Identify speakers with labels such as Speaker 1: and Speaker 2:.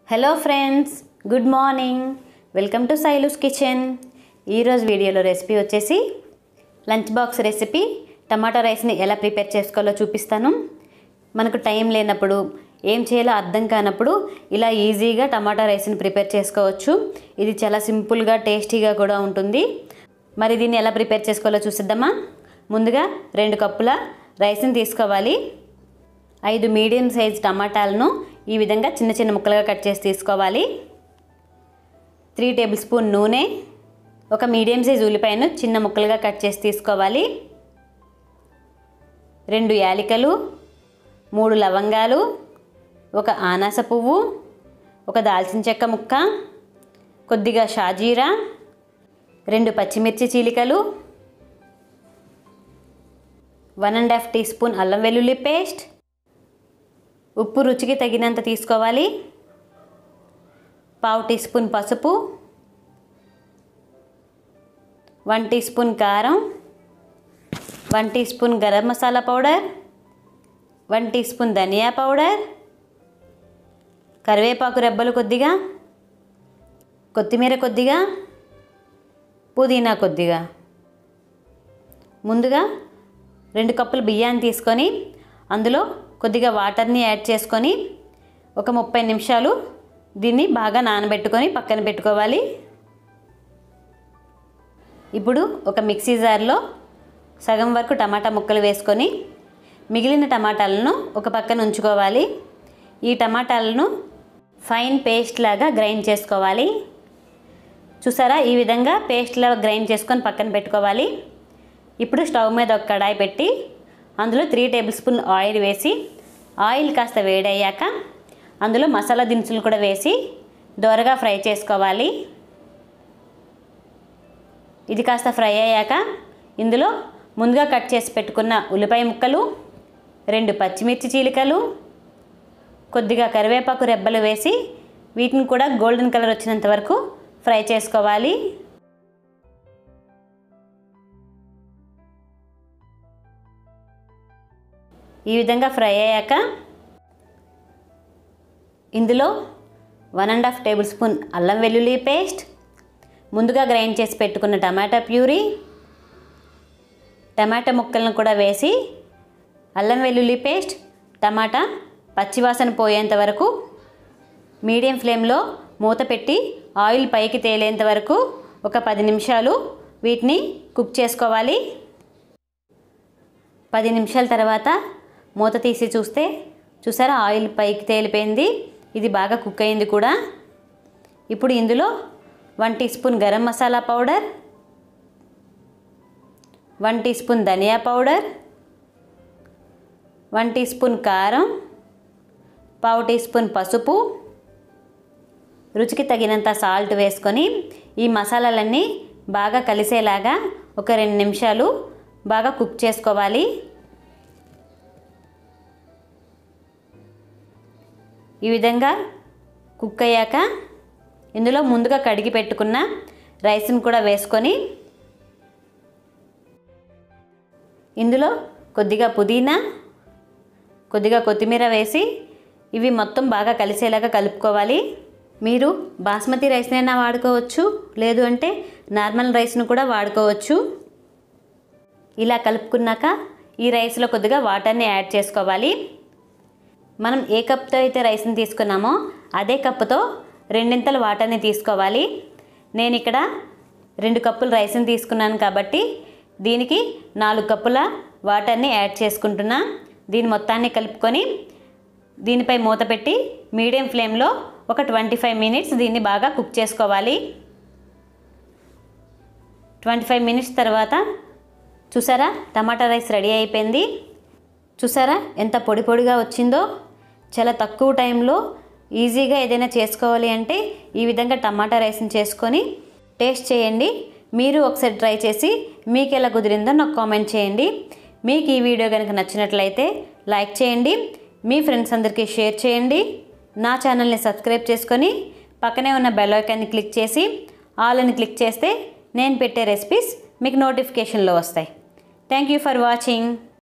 Speaker 1: hello friends good morning welcome to Sailu's kitchen ఈరోజు వీడియోలో recipe వచ్చేసి లంచ్ బాక్స్ రెసిపీ టమాటా రైస్ని ఎలా ప్రిపేర్ చేసుకోవాలో చూపిస్తాను మనకు టైం లేనప్పుడు ఏం చేయాలో అర్థం కానప్పుడు ఇలా ఈజీగా టమాటా రైస్ని ప్రిపేర్ చేసుకోవచ్చు ఇది చాలా సింపుల్గా టేస్టీగా కూడా ఉంటుంది మరి దీన్ని ఎలా ప్రిపేర్ చేసుకోవాలో చూసిద్దామా ముందుగా రెండు కప్పుల రైస్ని తీసుకోవాలి ఐదు మీడియం సైజ్ టమాటాలను ఈ విధంగా చిన్న చిన్న ముక్కలుగా కట్ చేసి తీసుకోవాలి త్రీ టేబుల్ స్పూన్ నూనె ఒక మీడియం సైజ్ ఉల్లిపాయను చిన్న ముక్కలుగా కట్ చేసి తీసుకోవాలి రెండు యాలికలు మూడు లవంగాలు ఒక ఆనాస పువ్వు ఒక దాల్చిన చెక్క ముక్క కొద్దిగా షాజీరా రెండు పచ్చిమిర్చి చీలికలు one and half teaspoon అల్లం వెల్లుల్లి పేస్ట్ ఉప్పు రుచికి తగినంత తీసుకోవాలి పావు టీ స్పూన్ పసుపు వన్ టీ స్పూన్ కారం one teaspoon garam masala powder one teaspoon ధనియా పౌడర్ కరివేపాకు రెబ్బలు కొద్దిగా కొత్తిమీర కొద్దిగా పుదీనా కొద్దిగా ముందుగా రెండు కప్పులు బియ్యాన్ని తీసుకొని అందులో కొద్దిగా వాటర్ని యాడ్ చేసుకొని ఒక ముప్పై నిమిషాలు దీన్ని బాగా నానబెట్టుకొని పక్కన పెట్టుకోవాలి ఇప్పుడు ఒక మిక్సీ జార్లో సగం వరకు టమాటా ముక్కలు వేసుకొని మిగిలిన టమాటాలను ఒక పక్కన ఉంచుకోవాలి ఈ టమాటాలను ఫైన్ పేస్ట్ లాగా గ్రైండ్ చేసుకోవాలి చూసారా ఈ విధంగా పేస్ట్లా గ్రైండ్ చేసుకొని పక్కన పెట్టుకోవాలి ఇప్పుడు స్టవ్ మీద ఒక కడాయి పెట్టి అందులో త్రీ టేబుల్ స్పూన్ ఆయిల్ వేసి ఆయిల్ కాస్త వేడయ్యాక అందులో మసాలా దినుసులు కూడా వేసి దోరగా ఫ్రై చేసుకోవాలి ఇది కాస్త ఫ్రై అయ్యాక ఇందులో ముందుగా కట్ చేసి పెట్టుకున్న ఉల్లిపాయ ముక్కలు రెండు పచ్చిమిర్చి చీలికలు కొద్దిగా కరివేపాకు రెబ్బలు వేసి వీటిని కూడా గోల్డెన్ కలర్ వచ్చినంత వరకు ఫ్రై చేసుకోవాలి ఈ విధంగా ఫ్రై అయ్యాక ఇందులో one and half tablespoon అల్లం వెల్లుల్లి పేస్ట్ ముందుగా గ్రైండ్ చేసి పెట్టుకున్న టమాటా ప్యూరీ టమాటా ముక్కలను కూడా వేసి అల్లం వెల్లుల్లి పేస్ట్ టమాటా పచ్చివాసన పోయేంత వరకు మీడియం ఫ్లేమ్లో మూత పెట్టి ఆయిల్ పైకి తేలేంత వరకు ఒక పది నిమిషాలు వీటిని కుక్ చేసుకోవాలి పది నిమిషాల తర్వాత మూత తీసి చూస్తే చూసారా ఆయిల్ పైకి తేలిపోయింది ఇది బాగా కుక్ అయింది కూడా ఇప్పుడు ఇందులో one teaspoon garam masala powder one teaspoon ధనియా పౌడర్ వన్ టీ స్పూన్ కారం పావు టీ స్పూన్ పసుపు రుచికి తగినంత సాల్ట్ వేసుకొని ఈ మసాలాలన్నీ బాగా కలిసేలాగా ఒక రెండు నిమిషాలు బాగా కుక్ చేసుకోవాలి ఈ విధంగా కుక్ అయ్యాక ఇందులో ముందుగా కడిగి పెట్టుకున్న రైస్ని కూడా వేసుకొని ఇందులో కొద్దిగా పుదీనా కొద్దిగా కొత్తిమీర వేసి ఇవి మొత్తం బాగా కలిసేలాగా కలుపుకోవాలి మీరు బాస్మతి రైస్నైనా వాడుకోవచ్చు లేదు అంటే నార్మల్ రైస్ను కూడా వాడుకోవచ్చు ఇలా కలుపుకున్నాక ఈ రైస్లో కొద్దిగా వాటర్ని యాడ్ చేసుకోవాలి మనం ఏ కప్తో అయితే రైస్ని తీసుకున్నామో అదే కప్పుతో రెండింతల వాటర్ని తీసుకోవాలి నేను ఇక్కడ రెండు కప్పులు రైస్ని తీసుకున్నాను కాబట్టి దీనికి నాలుగు కప్పుల వాటర్ని యాడ్ చేసుకుంటున్నా దీని మొత్తాన్ని కలుపుకొని దీనిపై మూత పెట్టి మీడియం ఫ్లేమ్లో ఒక ట్వంటీ ఫైవ్ మినిట్స్ దీన్ని బాగా కుక్ చేసుకోవాలి ట్వంటీ ఫైవ్ మినిట్స్ తర్వాత చూసారా టమాటా రైస్ రెడీ అయిపోయింది చూసారా ఎంత పొడి పొడిగా వచ్చిందో చాలా తక్కువ టైంలో ఈజీగా ఏదైనా చేసుకోవాలి అంటే ఈ విధంగా టమాటా రైస్ని చేసుకొని టేస్ట్ చేయండి మీరు ఒకసారి ట్రై చేసి మీకు ఎలా కుదిరిందో నాకు కామెంట్ చేయండి మీకు ఈ వీడియో కనుక నచ్చినట్లయితే లైక్ చేయండి మీ ఫ్రెండ్స్ అందరికీ షేర్ చేయండి నా ఛానల్ని సబ్స్క్రైబ్ చేసుకొని పక్కనే ఉన్న బెల్ ఐకాన్ని క్లిక్ చేసి ఆల్ అని క్లిక్ చేస్తే నేను పెట్టే రెసిపీస్ మీకు నోటిఫికేషన్లో వస్తాయి థ్యాంక్ యూ ఫర్ వాచింగ్